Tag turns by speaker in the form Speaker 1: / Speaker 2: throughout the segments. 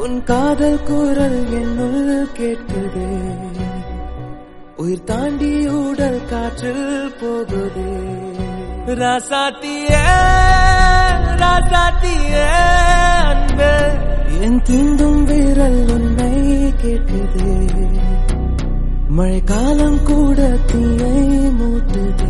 Speaker 1: உன் காதல் குரல் என்னுள் கேட்குதே உயிர் தாண்டி ஊடல் காற்றில் போகுதே ராசாத்திய ராசாத்திய அன்பு என் தீண்டும் வீரல் உன்னை கேட்குதே மழைக்காலம் கூட தீயை மூட்டுதே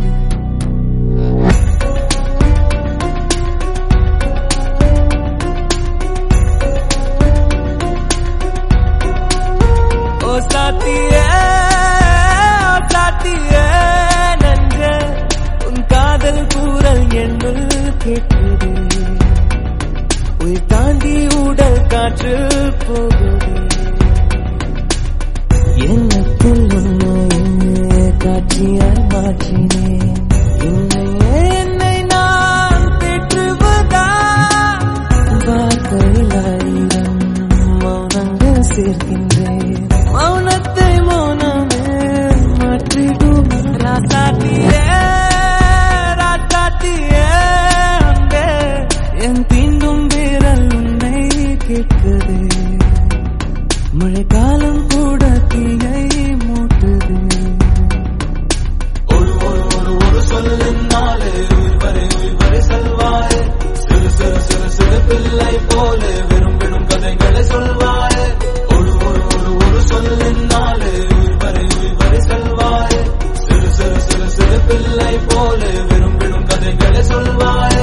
Speaker 1: ஓ சாத்தியே ஓ சாத்தியே நன்ற உன் காதல் கூறல் என்னுள் கேட்குது உயிர் தாண்டி உடல் காற்று போகுது எண்ணத்தில் உன்னை காட்சியால் மாற்றினேன் என்னையே என்னை நான் பெற்றுவதா வார்த்தையில் ஆயிரம் மௌனங்கள் சேர்க்கின்றேன் மௌனத்தை மௌனமே மாற்றிடும் ராசாத்தியே ராசாத்தியே அன்பே என் தீண்டும் வீரல் உன்னை கேட்குதே மழைக்காலம் கூட தீயை மூட்டுது
Speaker 2: ஒரு ஒரு ஒரு ஒரு சொல்லினாலே உயிர் வரை உயிர் வரை செல்வாயே சிறு சிறு சிறு சிறு பிள்ளை போல வெறும் வெறும் கதைகளை சொல்வாயே ஒரு ஒரு ஒரு ஒரு சொல்லினாலே உயிர் வரை உயிர் வரை செல்வாயே சிறு சிறு சிறு சிறு பிள்ளை போல வெறும் வெறும் கதைகளை சொல்வாயே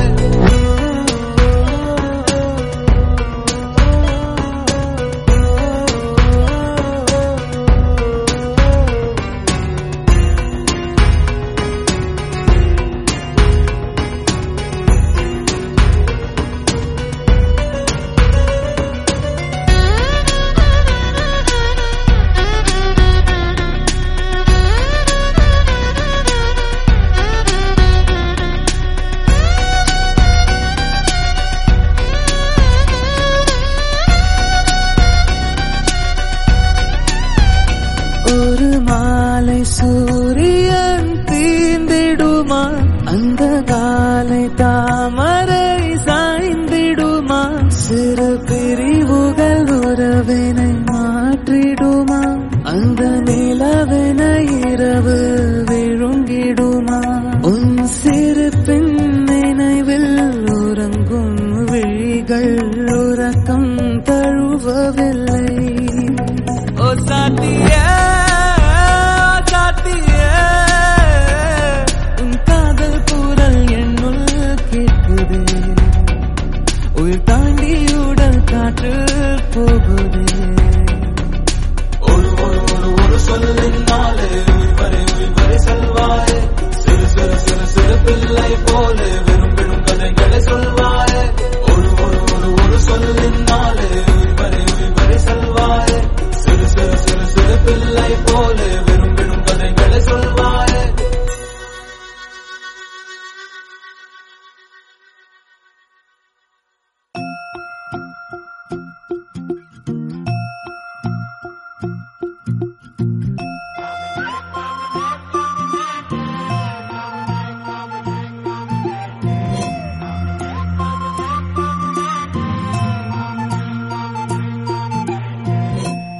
Speaker 1: ஒரு மாலை சூரியன் தீந்திடுமா அந்த காலை தாமரை சாய்ந்திடுமா சிறு பிரிவுகள் உறவினை மாற்றிடுமா அந்த நிலவினை இரவு விழுங்கிடுமா உன் சிறு பின் நினைவில் உறங்கும் விழிகள் உறக்கம் தழுவவில்லை ஓ சாத்தியே